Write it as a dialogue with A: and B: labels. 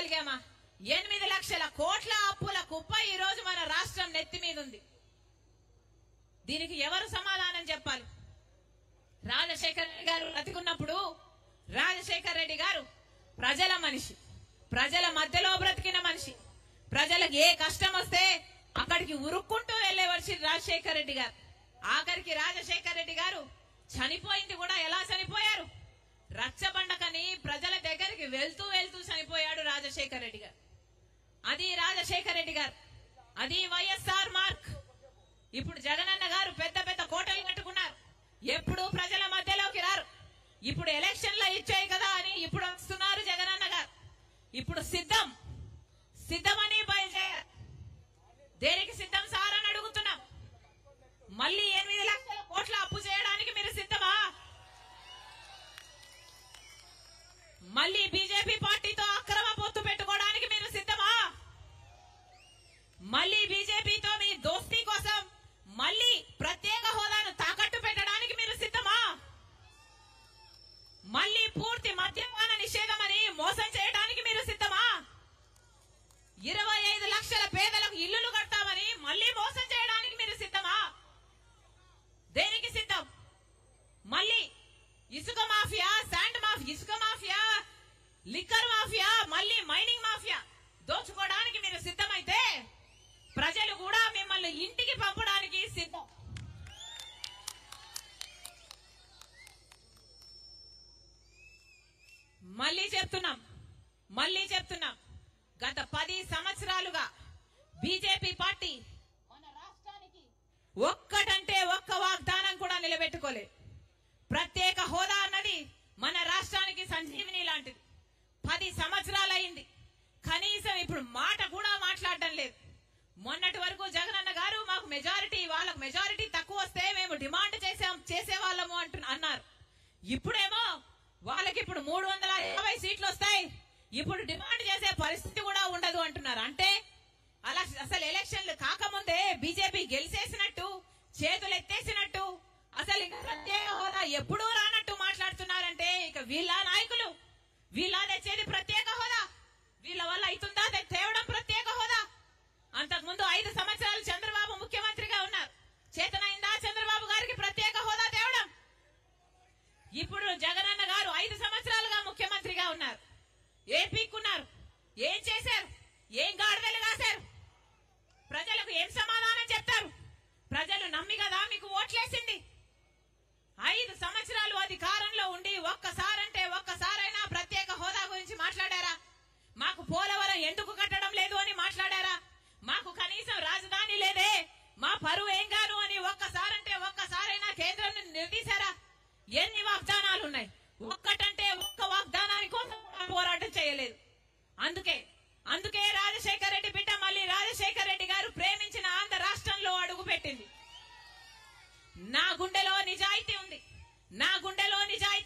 A: తీర్చగలిగామా ఎనిమిది లక్షల కోట్ల అప్పుల కుప్ప ఈ రోజు మన రాష్ట్రం నెత్తి మీద ఉంది దీనికి ఎవరు సమాధానం చెప్పాలి రాజశేఖర రెడ్డి గారు బ్రతికున్నప్పుడు రాజశేఖర రెడ్డి గారు ప్రజల మనిషి ప్రజల మధ్యలో బ్రతికిన మనిషి ప్రజలకు ఏ కష్టం వస్తే అక్కడికి ఉరుక్కుంటూ వెళ్లే వర్షి రాజశేఖర రెడ్డి గారు ఆఖరికి రాజశేఖర రెడ్డి గారు చనిపోయింది కూడా ఎలా చనిపోయారు రచ్చబండకని ప్రజల దగ్గరికి వెళ్తూ వెళ్తూ చనిపోయాడు రాజశేఖర రెడ్డి గారు అది రాజశేఖర రెడ్డి గారు అది వైఎస్ఆర్ మార్క్ ఇప్పుడు జగనన్న గారు పెద్ద పెద్ద కోటలు కట్టుకున్నారు ఎప్పుడు ప్రజల మధ్యలోకి రారు ఇప్పుడు ఎలక్షన్లో ఇచ్చాయి కదా అని ఇప్పుడు వస్తున్నారు జగనన్న గారు ఇప్పుడు సిద్ధం సిద్ధమని బయలుదేరారు దేనికి సిద్ధం సార్ అని అడుగుతున్నాం మళ్ళీ ఎనిమిది లక్షల కోట్ల అప్పు చేయడానికి మీరు సిద్ధమా మళ్ళీ బీజేపీ పార్టీతో అక్రమ పొత్తు పెట్టుకోవడానికి మీరు సిద్ధమా మళ్ళీ బీజేపీతో మీ దోస్తీ కోసం మళ్ళీ ప్రత్యేక హోదాను తాకట్టు పెట్టడానికి మీరు సిద్ధమా మళ్ళీ పూర్తి మద్యపాన నిషేధం అని మోసం చేయడానికి మీరు సిద్ధమా ఇరవై ఐదు లక్షల పేదలకు ఇల్లులు కడతామని మళ్ళీ మోసం చేయడానికి మీరు సిద్ధమా దేనికి సిద్ధం మళ్ళీ ఇసుక మాఫియా శాండ్ మాఫియా ఇసుక మాఫియా లిక్కర్ మాఫియా మళ్ళీ మైనింగ్ మాఫియా దోచుకోవడానికి మీరు సిద్ధమైతే ప్రజలు కూడా మిమ్మల్ని ఇంటికి పంపడానికి సిద్ధం మళ్ళీ చెప్తున్నాం మళ్ళీ చెప్తున్నాం గత పది సంవత్సరాలుగా బీజేపీ పార్టీ మన రాష్ట్రానికి ఒక్కటంటే ఒక్క వాగ్దానం కూడా నిలబెట్టుకోలేదు ప్రత్యేక హోదా అన్నది మన రాష్ట్రానికి సంజీవిని లాంటిది పది సంవత్సరాలైంది కనీసం ఇప్పుడు మాట కూడా మాట్లాడడం లేదు మొన్నటి వరకు జగనన్న గారు మాకు మెజారిటీ వాళ్ళకు మెజారిటీ తక్కువ వస్తే మేము డిమాండ్ చేసాం చేసేవాళ్ళము అంటు అన్నారు ఇప్పుడేమో వాళ్ళకి ఇప్పుడు మూడు వందల యాభై సీట్లు వస్తాయి ఇప్పుడు డిమాండ్ చేసే పరిస్థితి కూడా ఉండదు అంటున్నారు అంటే అలా అసలు ఎలక్షన్లు కాకముందే బీజేపీ గెలిచేసినట్టు చేతులు ఎత్తేసినట్టు అసలు ఇంకా ప్రత్యేక హోదా ఎప్పుడూ రానట్టు మాట్లాడుతున్నారంటే ఇక వీళ్ళ నాయకులు వీళ్ళ తెచ్చేది ప్రత్యేక హోదా వీళ్ళ వల్ల అవుతుందా తే- తేవడం ప్రత్యేక హోదా అంతకుముందు ఐదు సంవత్సరాలు చంద్రబాబు ముఖ్యమంత్రిగా ఉన్నారు చేతనైందా చంద్రబాబు గారికి ప్రత్యేక హోదా తేవడం ఇప్పుడు జగనన్న గారు ఐదు సంవత్సరాలుగా ముఖ్యమంత్రిగా ఉన్నారు ఏం పీక్కున్నారు ఏం చేశారు ఏం గాడిదలు కాశారు ప్రజలకు ఏం సమాధానం చెప్తారు ప్రజలు నమ్మి కదా మీకు ఓట్లేసింది ఐదు సంవత్సరాలు అధికారంలో ఉండి ఒక్కసారంటే ఒక్కసారైనా ప్రత్యేక హోదా గురించి మాట్లాడారా మాకు పోలవరం ఎందుకు కట్టడం లేదు అని మాట్లాడారా మాకు కనీసం రాజధాని లేదే మా పరువు ఏం గాను అని ఒక్కసారంటే ఒక్కసారైనా కేంద్రం నుండి నిలదీశారా ఎన్ని వాగ్దానాలు ఉన్నాయి ఒక్కటంటే ఒక్క వాగ్దానాని కోసం కూడా పోరాటం చేయలేదు అందుకే అందుకే రాజశేఖర రెడ్డి బిడ్డ మళ్ళీ రాజశేఖర రెడ్డి గారు ప్రేమించిన ఆంధ్ర రాష్ట్రంలో అడుగు పెట్టింది నా గుండెలో నిజాయితీ ఉంది నా గుండెలో నిజాయితీ